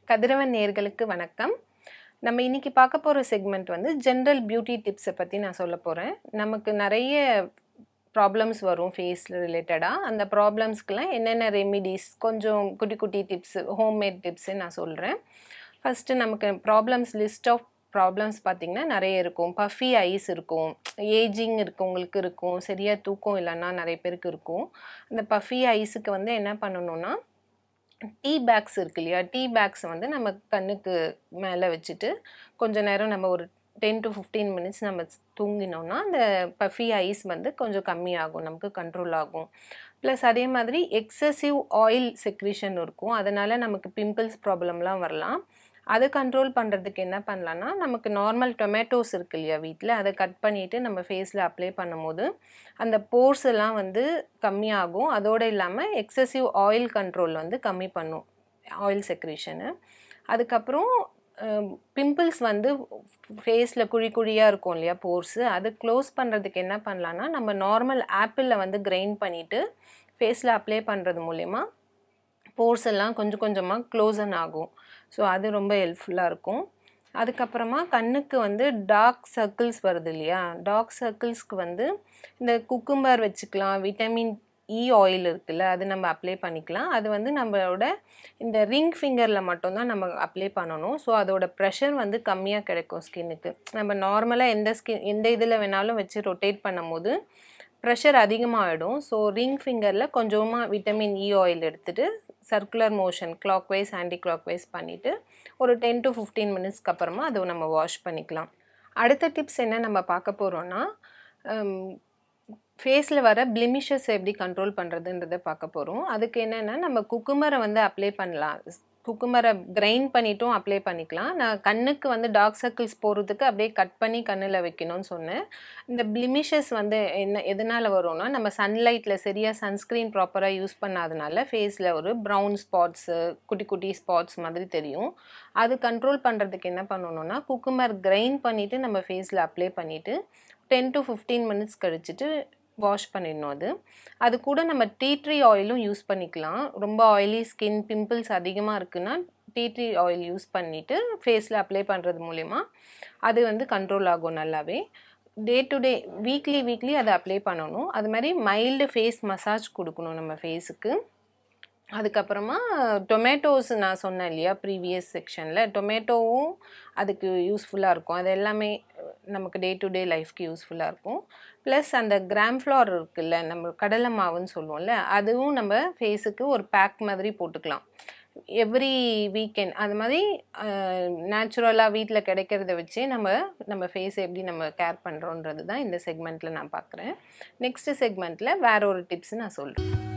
கதிரவன் நேர்களுக்கு வணக்கம் நம்ம இன்னைக்கு பார்க்க போகிற செக்மெண்ட் வந்து ஜென்ரல் பியூட்டி டிப்ஸை பற்றி நான் சொல்ல போகிறேன் நமக்கு நிறைய ப்ராப்ளம்ஸ் வரும் ஃபேஸ் ரிலேட்டடாக அந்த ப்ராப்ளம்ஸ்க்கெலாம் என்னென்ன ரெமிடிஸ் கொஞ்சம் குட்டி குட்டி டிப்ஸ் ஹோம்மேட் டிப்ஸு நான் சொல்கிறேன் ஃபஸ்ட்டு நமக்கு ப்ராப்ளம்ஸ் லிஸ்ட் ஆஃப் ப்ராப்ளம்ஸ் பார்த்திங்கன்னா நிறைய இருக்கும் பஃபி ஐஸ் இருக்கும் ஏஜிங் இருக்கவங்களுக்கு இருக்கும் சரியாக தூக்கம் இல்லைன்னா நிறைய பேருக்கு இருக்கும் அந்த பஃபி ஐஸுக்கு வந்து என்ன பண்ணணும்னா டீ பேக்ஸ் இருக்கு இல்லையா டீ பேக்ஸ் வந்து நம்ம கண்ணுக்கு மேலே வச்சுட்டு கொஞ்ச நேரம் நம்ம ஒரு டென் டு ஃபிஃப்டீன் மினிட்ஸ் நம்ம தூங்கினோம்னா அந்த பஃபி ஐஸ் வந்து கொஞ்சம் கம்மியாகும் நமக்கு கண்ட்ரோல் ஆகும் ப்ளஸ் அதே மாதிரி எக்ஸசிவ் ஆயில் செக்ரிஷன் இருக்கும் அதனால் நமக்கு பிம்பிள்ஸ் ப்ராப்ளம்லாம் வரலாம் அதை கண்ட்ரோல் பண்ணுறதுக்கு என்ன பண்ணலான்னா நமக்கு நார்மல் டொமேட்டோஸ் இருக்கு இல்லையா வீட்டில் அதை கட் பண்ணிவிட்டு நம்ம ஃபேஸில் அப்ளை பண்ணும்போது அந்த போர்ஸ் எல்லாம் வந்து கம்மியாகும் அதோடு இல்லாமல் எக்ஸசிவ் ஆயில் கண்ட்ரோல் வந்து கம்மி பண்ணும் ஆயில் செக்ரேஷனு அதுக்கப்புறம் பிம்பிள்ஸ் வந்து ஃபேஸில் குழி குழியாக இருக்கும் இல்லையா போர்ஸு அது க்ளோஸ் பண்ணுறதுக்கு என்ன பண்ணலான்னா நம்ம நார்மல் ஆப்பிளில் வந்து கிரைண்ட் பண்ணிவிட்டு ஃபேஸில் அப்ளை பண்ணுறது மூலயமா போர்ஸ் எல்லாம் கொஞ்சம் கொஞ்சமாக க்ளோசன் ஆகும் ஸோ அது ரொம்ப ஹெல்ப்ஃபுல்லாக இருக்கும் அதுக்கப்புறமா கண்ணுக்கு வந்து டார்க் சர்க்கிள்ஸ் வருது இல்லையா டார்க் சர்க்கிள்ஸ்க்கு வந்து இந்த குக்கும்பர் வச்சுக்கலாம் விட்டமின் இ ஆயில் இருக்குல்ல அது நம்ம அப்ளை பண்ணிக்கலாம் அது வந்து நம்மளோட இந்த ரிங் ஃபிங்கரில் மட்டும்தான் நம்ம அப்ளை பண்ணணும் ஸோ அதோட ப்ரெஷர் வந்து கம்மியாக கிடைக்கும் ஸ்கின்னுக்கு நம்ம நார்மலாக எந்த ஸ்கின் எந்த இதில் வேணாலும் வச்சு ரொட்டேட் பண்ணும்போது ப்ரெஷர் அதிகமாகிடும் ஸோ ரிங் ஃபிங்கரில் கொஞ்சமாக விட்டமின் இ ஆயில் எடுத்துகிட்டு circular motion clockwise anti clockwise பண்ணிவிட்டு ஒரு டென் டு ஃபிஃப்டீன் மினிட்ஸ்க்கு அப்புறமா அதை நம்ம வாஷ் பண்ணிக்கலாம் அடுத்த டிப்ஸ் என்ன நம்ம பார்க்க போகிறோன்னா ஃபேஸில் வர பிளிமிஷஸ் எப்படி கண்ட்ரோல் பண்ணுறதுன்றதை பார்க்க போகிறோம் அதுக்கு என்னென்னா நம்ம குக்குமரை வந்து அப்ளை பண்ணலாம் குக்குமரை கிரைண்ட் பண்ணிட்டும் அப்ளை பண்ணிக்கலாம் நான் கண்ணுக்கு வந்து டார்க் சர்க்கிள்ஸ் போகிறதுக்கு அப்படியே கட் பண்ணி கண்ணில் வைக்கணும்னு சொன்னேன் இந்த பிளிமிஷஸ் வந்து என்ன எதனால் வரும்னா நம்ம சன்லைட்டில் சரியாக சன்ஸ்க்ரீன் ப்ராப்பராக யூஸ் பண்ணாதனால ஃபேஸில் ஒரு ப்ரௌன் ஸ்பாட்ஸு குட்டி குட்டி ஸ்பாட்ஸ் மாதிரி தெரியும் அது கண்ட்ரோல் பண்ணுறதுக்கு என்ன பண்ணணும்னா குக்குமர் கிரைண்ட் பண்ணிவிட்டு நம்ம ஃபேஸில் அப்ளை பண்ணிவிட்டு டென் டு ஃபிஃப்டீன் மினிட்ஸ் கழிச்சிட்டு வாஷ் பண்ணிடணும் அது அது கூட நம்ம டீ ட்ரீ ஆயிலும் யூஸ் பண்ணிக்கலாம் ரொம்ப ஆயிலி ஸ்கின் பிம்பிள்ஸ் அதிகமாக இருக்குன்னா டீ ட்ரீ ஆயில் யூஸ் பண்ணிவிட்டு ஃபேஸில் அப்ளை பண்ணுறது மூலிமா அது வந்து கண்ட்ரோல் ஆகும் நல்லாவே day to day weekly weekly அதை அப்ளை பண்ணணும் அது மாதிரி மைல்டு ஃபேஸ் மசாஜ் கொடுக்கணும் நம்ம ஃபேஸுக்கு அதுக்கப்புறமா டொமேட்டோஸ் நான் சொன்னேன் இல்லையா ப்ரீவியஸ் செக்ஷனில் டொமேட்டோவும் அதுக்கு யூஸ்ஃபுல்லாக இருக்கும் அது எல்லாமே நமக்கு டே டு டே லைஃப்க்கு யூஸ்ஃபுல்லாக இருக்கும் ப்ளஸ் அந்த கிராம் ஃப்ளார் இருக்குல்ல நம்ம கடலை மாவுன்னு சொல்லுவோம்ல அதுவும் நம்ம ஃபேஸுக்கு ஒரு பேக் மாதிரி போட்டுக்கலாம் எவ்ரி வீக்கெண்ட் அது மாதிரி நேச்சுரலாக வீட்டில் கிடைக்கிறத வச்சே நம்ம நம்ம ஃபேஸை எப்படி நம்ம கேர் பண்ணுறோன்றது தான் இந்த செக்மெண்ட்டில் நான் பார்க்குறேன் நெக்ஸ்ட் செக்மெண்ட்டில் வேற ஒரு டிப்ஸ் நான் சொல்கிறேன்